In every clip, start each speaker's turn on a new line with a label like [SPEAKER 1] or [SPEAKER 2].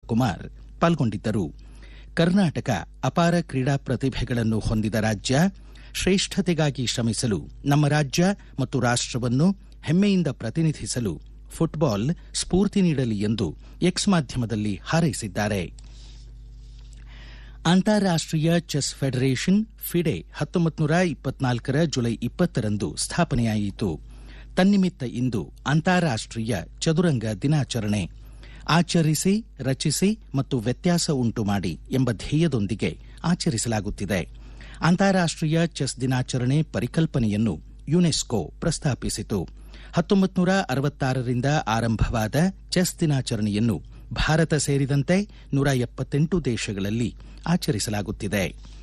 [SPEAKER 1] ಕುಮಾರ್ ಪಾಲ್ಗೊಂಡಿದ್ದರು ಕರ್ನಾಟಕ ಅಪಾರ ಕ್ರೀಡಾ ಪ್ರತಿಭೆಗಳನ್ನು ಹೊಂದಿದ ರಾಜ್ಯ ಶ್ರೇಷ್ಠತೆಗಾಗಿ ಶ್ರಮಿಸಲು ನಮ್ಮ ರಾಜ್ಯ ಮತ್ತು ರಾಷ್ಟವನ್ನು ಹೆಮ್ಮೆಯಿಂದ ಪ್ರತಿನಿಧಿಸಲು ಫುಟ್ಬಾಲ್ ಸ್ಫೂರ್ತಿ ನೀಡಲಿ ಎಂದು ಎಕ್ಸ್ ಮಾಧ್ಯಮದಲ್ಲಿ ಹಾರೈಸಿದ್ದಾರೆ ಅಂತಾರಾಷ್ಟೀಯ ಚೆಸ್ ಫೆಡರೇಷನ್ ಫಿಡೆ ಹತ್ತೊಂಬತ್ತು ನೂರ ಇಪ್ಪತ್ನಾಲ್ಕರ ಜುಲೈ ಇಪ್ಪತ್ತರಂದು ಸ್ಥಾಪನೆಯಾಯಿತು ತನ್ನಿಮಿತ್ತ ಇಂದು ಅಂತಾರಾಷ್ಟೀಯ ಚದುರಂಗ ದಿನಾಚರಣೆ ಆಚರಿಸಿ ರಚಿಸಿ ಮತ್ತು ವ್ಯತ್ಯಾಸ ಉಂಟು ಮಾಡಿ ಎಂಬ ಧ್ಯೇಯದೊಂದಿಗೆ ಆಚರಿಸಲಾಗುತ್ತಿದೆ ಅಂತಾರಾಷ್ಟೀಯ ಚೆಸ್ ದಿನಾಚರಣೆ ಪರಿಕಲ್ಪನೆಯನ್ನು ಯುನೆಸ್ಕೋ ಪ್ರಸ್ತಾಪಿಸಿತು ಹತ್ತೊಂಬತ್ತು ನೂರ ಅರವತ್ತಾರರಿಂದ ಆರಂಭವಾದ ಚೆಸ್ ದಿನಾಚರಣೆಯನ್ನು ಭಾರತ ಸೇರಿದಂತೆ ನೂರ ಎಪ್ಪತ್ತೆಂಟು ದೇಶಗಳಲ್ಲಿ ಆಚರಿಸಲಾಗುತ್ತಿದೆ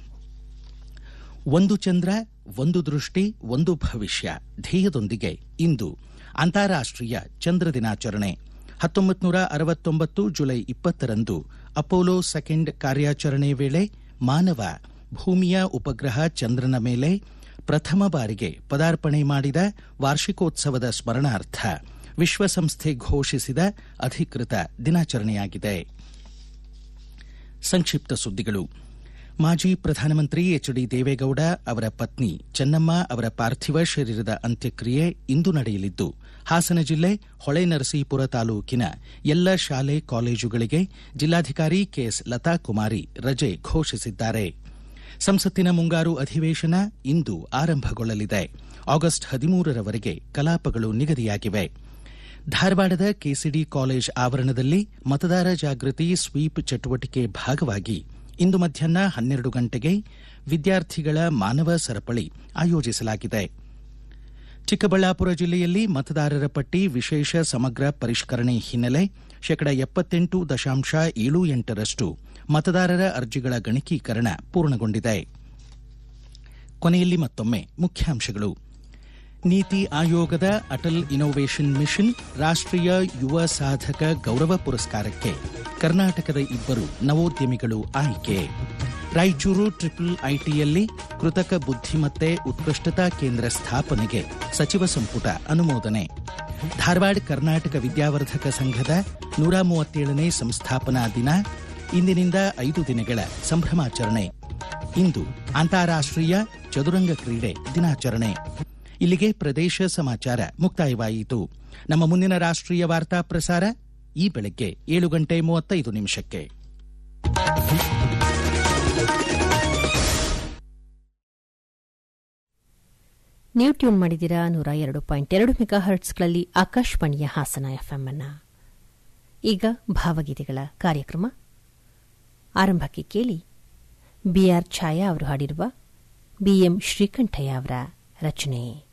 [SPEAKER 1] ಒಂದು ಚಂದ್ರ ಒಂದು ದೃಷ್ಟಿ ಒಂದು ಭವಿಷ್ಯ ಧ್ಯೇಯದೊಂದಿಗೆ ಇಂದು ಅಂತಾರಾಷ್ಟೀಯ ಚಂದ್ರ ದಿನಾಚರಣೆ ಹತ್ತೊಂಬತ್ತು ನೂರ ಅರವತ್ತೊಂಬತ್ತು ಜುಲೈ ಇಪ್ಪತ್ತರಂದು ಅಪೋಲೋ ಸೆಕೆಂಡ್ ಕಾರ್ಯಾಚರಣೆ ವೇಳೆ ಮಾನವ ಭೂಮಿಯ ಉಪಗ್ರಹ ಚಂದ್ರನ ಮೇಲೆ ಪ್ರಥಮ ಬಾರಿಗೆ ಪದಾರ್ಪಣೆ ಮಾಡಿದ ವಾರ್ಷಿಕೋತ್ಸವದ ಸ್ಮರಣಾರ್ಥ ವಿಶ್ವಸಂಸ್ಥೆ ಘೋಷಿಸಿದ ಅಧಿಕೃತ ದಿನಾಚರಣೆಯಾಗಿದೆ ಸಂಕ್ಷಿಪ್ತ ಸುದ್ದಿಗಳು ಮಾಜಿ ಪ್ರಧಾನಮಂತ್ರಿ ಎಚ್ ಡಿ ದೇವೇಗೌಡ ಅವರ ಪತ್ನಿ ಚೆನ್ನಮ್ಮ ಅವರ ಪಾರ್ಥಿವ ಶರೀರದ ಅಂತ್ಯಕ್ರಿಯೆ ಇಂದು ನಡೆಯಲಿದ್ದು ಹಾಸನ ಜಿಲ್ಲೆ ಹೊಳೆನರಸೀಪುರ ತಾಲೂಕಿನ ಎಲ್ಲ ಶಾಲೆ ಕಾಲೇಜುಗಳಿಗೆ ಜಿಲ್ಲಾಧಿಕಾರಿ ಕೆಎಸ್ ಲತಾ ಕುಮಾರಿ ರಜೆ ಘೋಷಿಸಿದ್ದಾರೆ ಸಂಸತ್ತಿನ ಮುಂಗಾರು ಅಧಿವೇಶನ ಇಂದು ಆರಂಭಗೊಳ್ಳಲಿದೆ ಆಗಸ್ಟ್ ಹದಿಮೂರರವರೆಗೆ ಕಲಾಪಗಳು ನಿಗದಿಯಾಗಿವೆ ಧಾರವಾಡದ ಕೆಸಿಡಿ ಕಾಲೇಜ್ ಆವರಣದಲ್ಲಿ ಮತದಾರ ಜಾಗೃತಿ ಸ್ವೀಪ್ ಚಟುವಟಿಕೆ ಭಾಗವಾಗಿ ಇಂದು ಮಧ್ಯಾಹ್ನ ಹನ್ನೆರಡು ಗಂಟೆಗೆ ವಿದ್ಯಾರ್ಥಿಗಳ ಮಾನವ ಸರಪಳಿ ಆಯೋಜಿಸಲಾಗಿದೆ ಚಿಕ್ಕಬಳ್ಳಾಪುರ ಜಿಲ್ಲೆಯಲ್ಲಿ ಮತದಾರರ ಪಟ್ಟಿ ವಿಶೇಷ ಸಮಗ್ರ ಪರಿಷ್ಕರಣೆ ಹಿನ್ನೆಲೆ ಶೇಕಡ ಎಪ್ಪತ್ತೆಂಟು ದಶಾಂಶ ಏಳು ಎಂಟರಷ್ಟು ಮತದಾರರ ಅರ್ಜಿಗಳ ಗಣಕೀಕರಣ ಪೂರ್ಣಗೊಂಡಿದೆ ಕೊನೆಯಲ್ಲಿ ಮತ್ತೊಮ್ಮೆ ಮುಖ್ಯಾಂಶಗಳು ನೀತಿ ಆಯೋಗದ ಅಟಲ್ ಇನ್ನೋವೇಷನ್ ಮಿಷನ್ ರಾಷ್ಟ್ರೀಯ ಯುವ ಸಾಧಕ ಗೌರವ ಪುರಸ್ಕಾರಕ್ಕೆ ಕರ್ನಾಟಕದ ಇಬ್ಬರು ನವೋದ್ಯಮಿಗಳು ಆಯ್ಕೆ ರಾಯಚೂರು ಟ್ರಿಪಲ್ ಐಟಿಯಲ್ಲಿ ಕೃತಕ ಬುದ್ಧಿಮತ್ತೆ ಉತ್ಕೃಷ್ಟತಾ ಕೇಂದ್ರ ಸ್ಥಾಪನೆಗೆ ಸಚಿವ ಸಂಪುಟ ಅನುಮೋದನೆ ಧಾರವಾಡ ಕರ್ನಾಟಕ ವಿದ್ಯಾವರ್ಧಕ ಸಂಘದ ನೂರ ಮೂವತ್ತೇಳನೇ ಸಂಸ್ಥಾಪನಾ ದಿನ ಇಂದಿನಿಂದ ಐದು ದಿನಗಳ ಸಂಭ್ರಮಾಚರಣೆ ಇಂದು ಅಂತಾರಾಷ್ಟೀಯ ಚದುರಂಗ ಕ್ರೀಡೆ ದಿನಾಚರಣೆ ಇಲ್ಲಿಗೆ ಪ್ರದೇಶ ಸಮಾಚಾರ ಮುಕ್ತಾಯವಾಯಿತು ನಮ್ಮ ಮುಂದಿನ ರಾಷ್ಟ್ರೀಯ ವಾರ್ತಾ ಪ್ರಸಾರ ಈ ಬೆಳಗ್ಗೆ ಏಳು ಗಂಟೆ ಮೂವತ್ತೈದು ನಿಮಿಷಕ್ಕೆ
[SPEAKER 2] ನೀವು ಟ್ಯೂನ್ ಮಾಡಿದಿರಾ ನೂರ ಎರಡು ಪಾಯಿಂಟ್ ಎರಡು ಮೆಗಾ ಹರ್ಟ್ಸ್ಗಳಲ್ಲಿ ಆಕಾಶವಾಣಿಯ ಹಾಸನ ಎಫ್ಎಂ ಅನ್ನ ಈಗ ಭಾವಗೀತೆಗಳ ಕಾರ್ಯಕ್ರಮ ಆರಂಭಕ್ಕೆ ಕೇಳಿ ಬಿಆರ್ ಛಾಯಾ ಅವರು ಹಾಡಿರುವ ಬಿಎಂ ಶ್ರೀಕಂಠಯ್ಯ ಅವರ ರಚನೆ